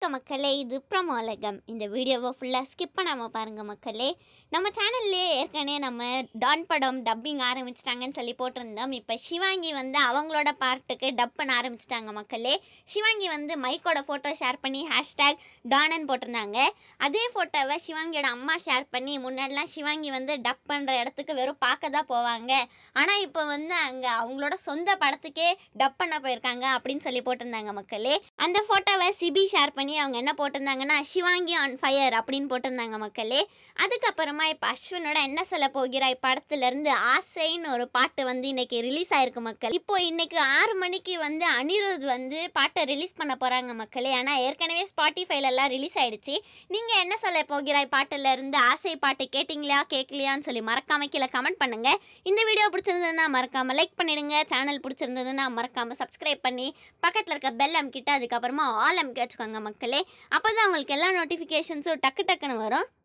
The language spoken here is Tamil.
வணக்கம் மக்களே இது பிரமோலகம் இந்த வீடியோவை ஃபுல்லாக ஸ்கிப் பண்ணாமல் பாருங்கள் மக்களே நம்ம சேனல்லே ஏற்கனவே நம்ம டான் படம் டப்பிங் ஆரம்பிச்சிட்டாங்கன்னு சொல்லி போட்டிருந்தோம் இப்போ சிவாங்கி வந்து அவங்களோட பார்ட்டுக்கு டப் பண்ண ஆரம்பிச்சிட்டாங்க மக்களே சிவாங்கி வந்து மைக்கோட ஃபோட்டோ ஷேர் பண்ணி ஹேஷ்டேக் டானன் போட்டிருந்தாங்க அதே ஃபோட்டோவை சிவாங்கியோட அம்மா ஷேர் பண்ணி முன்னாடிலாம் சிவாங்கி வந்து டப் பண்ணுற இடத்துக்கு வெறும் பார்க்க தான் போவாங்க ஆனால் இப்போ வந்து அங்கே அவங்களோட சொந்த படத்துக்கே டப் பண்ண போயிருக்காங்க அப்படின்னு சொல்லி போட்டிருந்தாங்க மக்களே அந்த ஃபோட்டோவை சிபி ஷேர் பண்ணி அவங்க என்ன போட்டிருந்தாங்கன்னா சிவாங்கி ஆன் ஃபயர் அப்படின்னு போட்டிருந்தாங்க மக்களே அதுக்கப்புறமா இப்போ அஸ்வினோட என்ன சொல்ல போகிறாய் படத்துலேருந்து ஆசைன்னு ஒரு பாட்டு வந்து இன்னைக்கு ரிலீஸ் ஆயிருக்கு மக்கள் இப்போ இன்னைக்கு ஆறு மணிக்கு வந்து அனிருத் வந்து பாட்டை ரிலீஸ் பண்ண போகிறாங்க மக்களே ஆனால் ஏற்கனவே ஸ்பாட்டிஃபைல எல்லாம் ரிலீஸ் ஆயிடுச்சு நீங்கள் என்ன சொல்ல போகிறாய் பாட்டுல இருந்து ஆசை பாட்டு கேட்டிங்களா கேட்கலையான்னு சொல்லி மறக்காம கீழே கமெண்ட் பண்ணுங்க இந்த வீடியோ பிடிச்சிருந்ததுன்னா மறக்காம லைக் பண்ணிடுங்க சேனல் பிடிச்சிருந்ததுன்னா மறக்காம சப்ஸ்கிரைப் பண்ணி பக்கத்தில் இருக்க பெல் அமுக்கிட்டு அதுக்கப்புறமா ஆல் அமுக்கி வச்சுக்கோங்க மக்களே அப்போ தான் உங்களுக்கு எல்லா நோட்டிஃபிகேஷன்ஸும் டக்கு டக்குன்னு வரும்